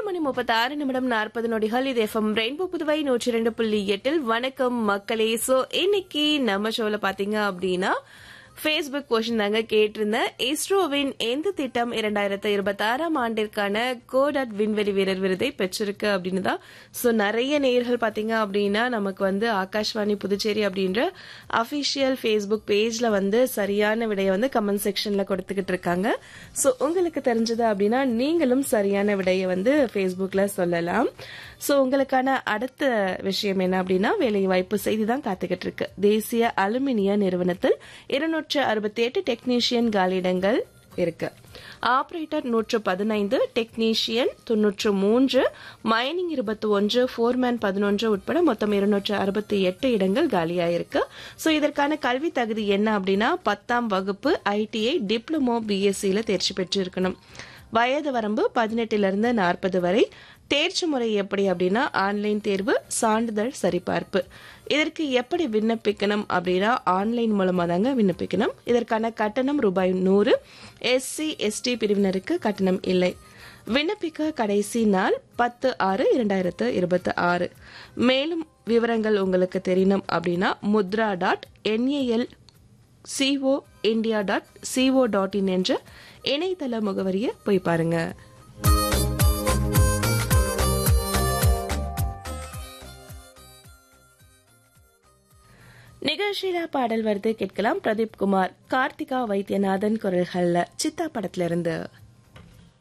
மணி முப்பத்தி ஆறு நிமிடம் நாற்பது நொடிகள் இது எஃப்எம் ரெயின்போ புதுவை நூற்றி இரண்டு புள்ளி எட்டில் வணக்கம் மக்களே சோ இன்னைக்கு நம்ம ஷோல பாத்தீங்க அப்படின்னா ஃபேஸ்புக் கொஷின் தாங்க கேட்டிருந்தேன் இஸ்ரோவின் எந்த திட்டம் இரண்டாயிரத்து இருபத்தி ஆறாம் ஆண்டிற்கான கோடாட் விண்வெளி வீரர் விருதை பெற்றிருக்கு அப்படின்னு தான் ஸோ நிறைய நேர்கள் பார்த்தீங்க அப்படின்னா நமக்கு வந்து ஆகாஷ்வாணி புதுச்சேரி அப்படின்ற அஃபிஷியல் ஃபேஸ்புக் பேஜ்ல வந்து சரியான விடையை வந்து கமெண்ட் செக்ஷன்ல கொடுத்துக்கிட்டு இருக்காங்க ஸோ உங்களுக்கு தெரிஞ்சது அப்படின்னா நீங்களும் சரியான விடையை வந்து ஃபேஸ்புக்ல சொல்லலாம் ஸோ உங்களுக்கான அடுத்த விஷயம் என்ன அப்படின்னா வேலை வாய்ப்பு செய்தி தான் காத்துக்கிட்டு இருக்கு தேசிய அலுமினிய நிறுவனத்தில் இருநூற்று அறுபத்தி எட்டு டெக்னீஷியன் காலியிடங்கள் இருக்கு ஆபரேட்டர் நூற்று பதினைந்து டெக்னீஷியன் தொன்னூற்று மூன்று மைனிங் இருபத்தி ஒன்று ஃபோர்மேன் பதினொன்று உட்பட மொத்தம் இருநூற்று அறுபத்தி எட்டு இடங்கள் காலியாயிருக்கு ஸோ இதற்கான கல்வி தகுதி என்ன அப்படின்னா பத்தாம் வகுப்பு ஐடிஐ டிப்ளமோ பிஎஸ்சியில் தேர்ச்சி பெற்றிருக்கணும் வயது வரம்பு பதினெட்டிலிருந்து நாற்பது வரை தேர்ச்சி முறை எப்படி அப்படின்னா ஆன்லைன் தேர்வு சான்றிதழ் சரிபார்ப்பு இதற்கு எப்படி விண்ணப்பிக்கணும் அப்படின்னா ஆன்லைன் மூலமாக தாங்க விண்ணப்பிக்கணும் இதற்கான கட்டணம் ரூபாய் நூறு எஸ்சி எஸ்டி பிரிவினருக்கு கட்டணம் இல்லை விண்ணப்பிக்க கடைசி நாள் பத்து ஆறு இரண்டாயிரத்து இருபத்தி ஆறு மேலும் விவரங்கள் உங்களுக்கு தெரியணும் அப்படின்னா Mudra dot NAL CO India dot CO dot in என்ற இணையதள முகவரியை போய் பாருங்க நிகழ்ச்சியில பாடல் வருது கேட்கலாம் பிரதீப் குமார் கார்த்திகா வைத்தியநாதன் குரல்கள்ல சித்தா படத்துல இருந்து